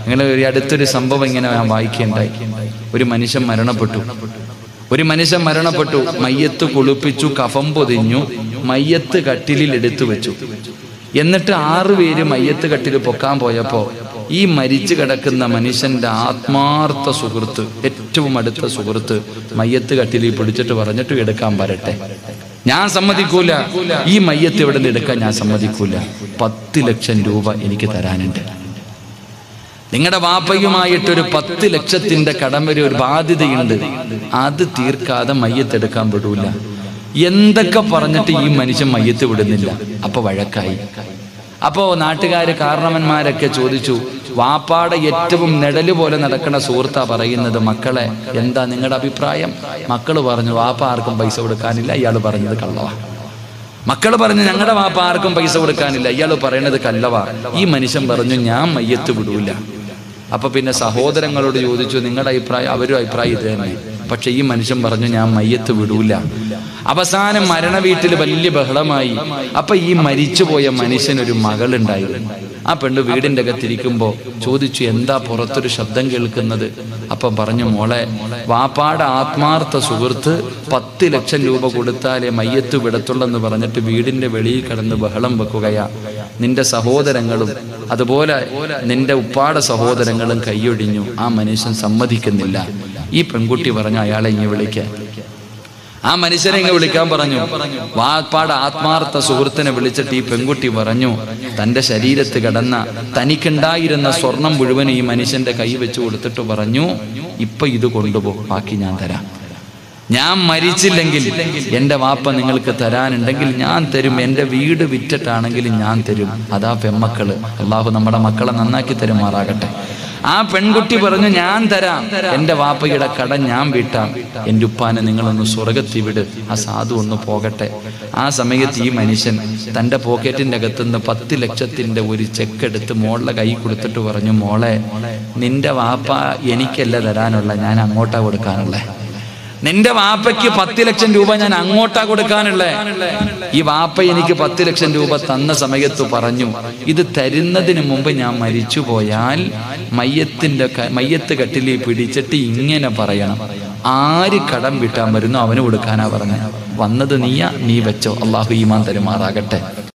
അങ്ങനെ ഒരു അടുത്തൊരു സംഭവം ഇങ്ങനെ ഞാൻ വായിക്കുകയുണ്ടായി ഒരു മനുഷ്യൻ മരണപ്പെട്ടു ഒരു മനുഷ്യൻ മരണപ്പെട്ടു മയ്യത്ത് കുളിപ്പിച്ചു കഫം പൊതിഞ്ഞു മയ്യത്ത് കട്ടിലിൽ എടുത്തു വെച്ചു എന്നിട്ട് ആറു പേര് മയ്യത്ത് കട്ടിൽ പൊക്കാൻ പോയപ്പോ ഈ മരിച്ചു കിടക്കുന്ന മനുഷ്യന്റെ ആത്മാർത്ഥ സുഹൃത്ത് ഏറ്റവും അടുത്ത സുഹൃത്ത് മയ്യത്ത് കട്ടിലിൽ പിടിച്ചിട്ട് പറഞ്ഞിട്ട് എടുക്കാൻ വരട്ടെ ഞാൻ സമ്മതിക്കൂല ഈ മയ്യത്ത് ഇവിടെ നിന്ന് എടുക്കാൻ ഞാൻ സമ്മതിക്കൂല പത്ത് ലക്ഷം രൂപ എനിക്ക് തരാനുണ്ട് നിങ്ങളുടെ വാപ്പയുമായിട്ടൊരു പത്ത് ലക്ഷത്തിന്റെ കടം വരെ ഒരു ബാധ്യതയുണ്ട് അത് തീർക്കാതെ മയ്യത്തെടുക്കാൻ വിടൂല എന്തൊക്കെ പറഞ്ഞിട്ട് ഈ മനുഷ്യൻ മയ്യത്ത് വിടുന്നില്ല അപ്പൊ വഴക്കായി അപ്പോ നാട്ടുകാര് കാരണവന്മാരൊക്കെ ചോദിച്ചു വാപ്പാടെ ഏറ്റവും നിഴല് പോലെ നടക്കുന്ന സുഹൃത്താ പറയുന്നത് മക്കളെ എന്താ നിങ്ങളുടെ അഭിപ്രായം മക്കള് പറഞ്ഞു വാപ്പ ആർക്കും പൈസ കൊടുക്കാനില്ല ഇയാൾ പറഞ്ഞത് കള്ളവാ മക്കൾ പറഞ്ഞു ഞങ്ങളുടെ വാപ്പ ആർക്കും പൈസ കൊടുക്കാനില്ല ഇയാൾ പറയണത് കല്ലവാ ഈ മനുഷ്യൻ പറഞ്ഞു ഞാൻ മയ്യത്ത് വിടൂല അപ്പൊ പിന്നെ സഹോദരങ്ങളോട് ചോദിച്ചു നിങ്ങളുടെ അഭിപ്രായം അവരും അഭിപ്രായം ഇത് തന്നെ പക്ഷെ ഈ മനുഷ്യൻ പറഞ്ഞു ഞാൻ മയ്യത്ത് വിടൂല അവസാനം മരണ വീട്ടിൽ വലിയ ബഹളമായി അപ്പൊ ഈ മരിച്ചുപോയ മനുഷ്യൻ ഒരു മകളുണ്ടായിരുന്നു ആ പെണ്ണ് വീടിന്റെ അകത്തിരിക്കുമ്പോ ചോദിച്ചു എന്താ പുറത്തൊരു ശബ്ദം കേൾക്കുന്നത് അപ്പം പറഞ്ഞു മോളെ വാപ്പാടെ ആത്മാർത്ഥ സുഹൃത്ത് പത്ത് ലക്ഷം രൂപ കൊടുത്താലേ മയ്യത്ത് വിടത്തുള്ളെന്ന് പറഞ്ഞിട്ട് വീടിന്റെ വെളിയിൽ കിടന്ന് ബഹളം വെക്കുകയാ നിന്റെ സഹോദരങ്ങളും അതുപോലെ നിന്റെ ഉപ്പാടെ സഹോദരങ്ങളും കൈയൊഴിഞ്ഞു ആ മനുഷ്യൻ സമ്മതിക്കുന്നില്ല ഈ പെൺകുട്ടി പറഞ്ഞു അയാളെ ഇങ്ങ് വിളിക്കാൻ ആ മനുഷ്യനെ ഇങ്ങ് വിളിക്കാൻ പറഞ്ഞു വാപ്പാട് ആത്മാർത്ഥ സുഹൃത്തിനെ വിളിച്ചിട്ട് ഈ പെൺകുട്ടി പറഞ്ഞു തന്റെ ശരീരത്ത് കിടന്ന തനിക്കുണ്ടായിരുന്ന സ്വർണം മുഴുവൻ ഈ മനുഷ്യന്റെ കൈ വെച്ച് കൊടുത്തിട്ട് പറഞ്ഞു ഇപ്പൊ ഇത് കൊണ്ടുപോ ബാക്കി ഞാൻ തരാം ഞാൻ മരിച്ചില്ലെങ്കിൽ എന്റെ വാപ്പ നിങ്ങൾക്ക് തരാനുണ്ടെങ്കിൽ ഞാൻ തരും എന്റെ വീട് വിറ്റിട്ടാണെങ്കിലും ഞാൻ തരും അതാ പെമ്മക്കള് അള്ളാഹു നമ്മുടെ മക്കളെ നന്നാക്കി തരുമാറാകട്ടെ ആ പെൺകുട്ടി പറഞ്ഞു ഞാൻ തരാം എന്റെ വാപ്പയുടെ കട ഞാൻ വീട്ടാം എന്റെ ഉപ്പാനെ നിങ്ങളൊന്ന് സ്വർഗത്തി വിട് ആ സാധു ഒന്ന് പോകട്ടെ ആ സമയത്ത് ഈ മനുഷ്യൻ തന്റെ പോക്കറ്റിന്റെ അകത്തുനിന്ന് പത്ത് ലക്ഷത്തിന്റെ ഒരു ചെക്ക് എടുത്ത് മോളുടെ കൈ കൊടുത്തിട്ട് പറഞ്ഞു മോളെ നിന്റെ വാപ്പ എനിക്കല്ല തരാനുള്ള ഞാൻ അങ്ങോട്ടാ കൊടുക്കാനുള്ളേ നിന്റെ വാപ്പയ്ക്ക് പത്ത് ലക്ഷം രൂപ ഞാൻ അങ്ങോട്ടാ കൊടുക്കാനുള്ളേ ഈ വാപ്പ എനിക്ക് പത്ത് ലക്ഷം രൂപ തന്ന സമയത്ത് പറഞ്ഞു ഇത് തരുന്നതിന് മുമ്പ് ഞാൻ മരിച്ചു പോയാൽ മയ്യത്തിന്റെ ക- മയ്യത്ത് കട്ടിലിൽ പിടിച്ചിട്ട് ഇങ്ങനെ പറയണം ആര് കടം വിട്ടാൻ വരുന്നു അവന് കൊടുക്കാനാ പറഞ്ഞത് വന്നത് നീയാ നീ വെച്ചോ അള്ളാഹു ഈമാൻ തരുമാറാകട്ടെ